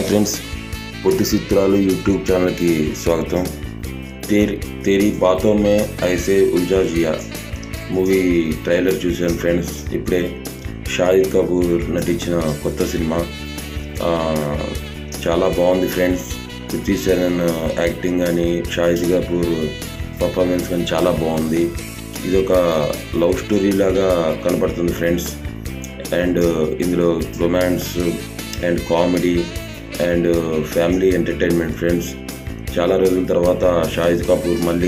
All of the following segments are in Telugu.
ఫ్రెండ్స్ పొట్టి చిత్రాలు యూట్యూబ్ ఛానల్కి స్వాగతం తేరి తేరీ బాతో మే ఐసే ఉల్జా జియా మూవీ ట్రైలర్ చూశాను ఫ్రెండ్స్ ఇప్పుడే షాహిద్ కపూర్ నటించిన కొత్త సినిమా ఆ, చాలా బాగుంది ఫ్రెండ్స్ కృతి సెనన్ యాక్టింగ్ కానీ షాహిద్ కపూర్ పర్ఫార్మెన్స్ కానీ చాలా బాగుంది ఇది ఒక లవ్ స్టోరీ లాగా కనపడుతుంది ఫ్రెండ్స్ అండ్ ఇందులో romance and comedy and family entertainment friends చాలా రోజుల తర్వాత షాహిద్ కపూర్ మళ్ళీ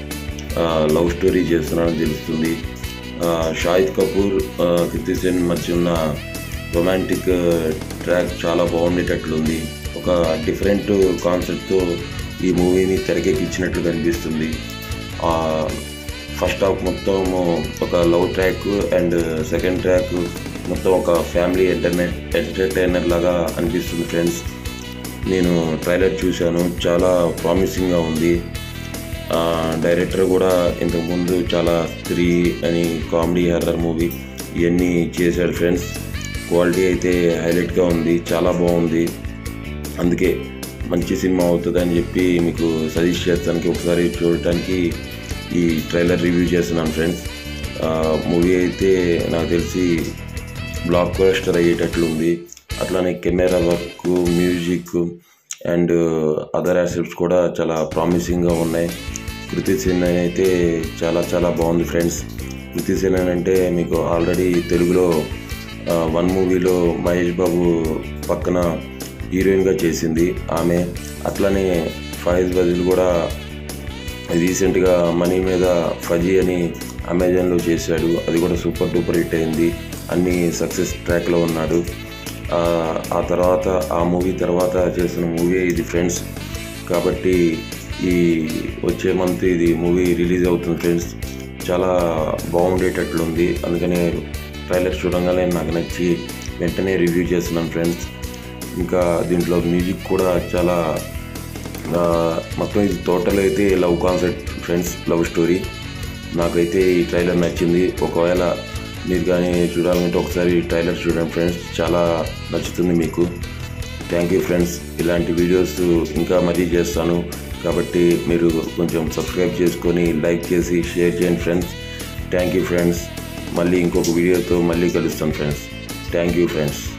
లవ్ స్టోరీ చేస్తున్నాడని తెలుస్తుంది ఆ, షాహిద్ కపూర్ ఆ, కృతి సెన్ మధ్య ఉన్న రొమాంటిక్ ట్రాక్ చాలా బాగుండేటట్లుంది ఒక డిఫరెంట్ కాన్సెప్ట్తో ఈ మూవీని తెరకెక్కించినట్లు కనిపిస్తుంది ఆ, ఫస్ట్ హాఫ్ మొత్తం ఒక love track and second track మొత్తం ఒక ఫ్యామిలీ ఎంటర్టైన్ ఎంటర్టైనర్ లాగా అనిపిస్తుంది ఫ్రెండ్స్ నేను ట్రైలర్ చూశాను చాలా ప్రామిసింగ్గా ఉంది ఆ, డైరెక్టర్ కూడా ఇంతకుముందు చాలా స్త్రీ అని కామెడీ హర్రర్ మూవీ ఇవన్నీ చేశాడు ఫ్రెండ్స్ క్వాలిటీ అయితే హైలైట్గా ఉంది చాలా బాగుంది అందుకే మంచి సినిమా అవుతుంది అని చెప్పి మీకు సజెస్ట్ చేస్తానికి ఒకసారి చూడటానికి ఈ ట్రైలర్ రివ్యూ చేస్తున్నాను ఫ్రెండ్స్ మూవీ అయితే నాకు తెలిసి బ్లాక్ బస్టర్ అయ్యేటట్లు ఉంది అట్లానే camera work music and other aspects కూడా చాలా ప్రామిసింగ్గా ఉన్నాయి కృతి సేన్ అయితే చాలా చాలా బాగుంది ఫ్రెండ్స్ కృతి సేన్ అంటే మీకు ఆల్రెడీ తెలుగులో వన్ మూవీలో మహేష్ బాబు పక్కన హీరోయిన్గా చేసింది ఆమె అట్లనే ఫైజ్ బజిల్ కూడా రీసెంట్గా మనీ మీద ఫజీ అని అమెజాన్లో చేశాడు అది కూడా సూపర్ డూపర్ హిట్ అయింది అన్ని సక్సెస్ ట్రాక్లో ఉన్నాడు ఆ, ఆ తర్వాత ఆ మూవీ తర్వాత చేసిన మూవీ ఇది ఫ్రెండ్స్ కాబట్టి ఈ వచ్చే మంత్ ఇది మూవీ రిలీజ్ అవుతుంది ఫ్రెండ్స్ చాలా బాగుండేటట్లుంది అందుకనే ట్రైలర్ చూడంగానే నాకు నచ్చి వెంటనే రివ్యూ చేస్తున్నాను ఫ్రెండ్స్ ఇంకా దీంట్లో మ్యూజిక్ కూడా చాలా ఆ, మొత్తం ఇది టోటల్ అయితే love concept friends love story నాకైతే ఈ ట్రైలర్ నచ్చింది ఒకవేళ మీరు కానీ చూడాలంటే ఒకసారి ఈ ట్రైలర్ చూడండి ఫ్రెండ్స్ చాలా నచ్చుతుంది మీకు థ్యాంక్ యూ ఫ్రెండ్స్ ఇలాంటి వీడియోస్ ఇంకా మరీ చేస్తాను కాబట్టి మీరు కొంచెం సబ్స్క్రైబ్ చేసుకొని లైక్ చేసి షేర్ చేయండి ఫ్రెండ్స్ థ్యాంక్ యూ ఫ్రెండ్స్ మళ్ళీ ఇంకొక వీడియోతో మళ్ళీ కలుస్తాను ఫ్రెండ్స్ థ్యాంక్ యూ ఫ్రెండ్స్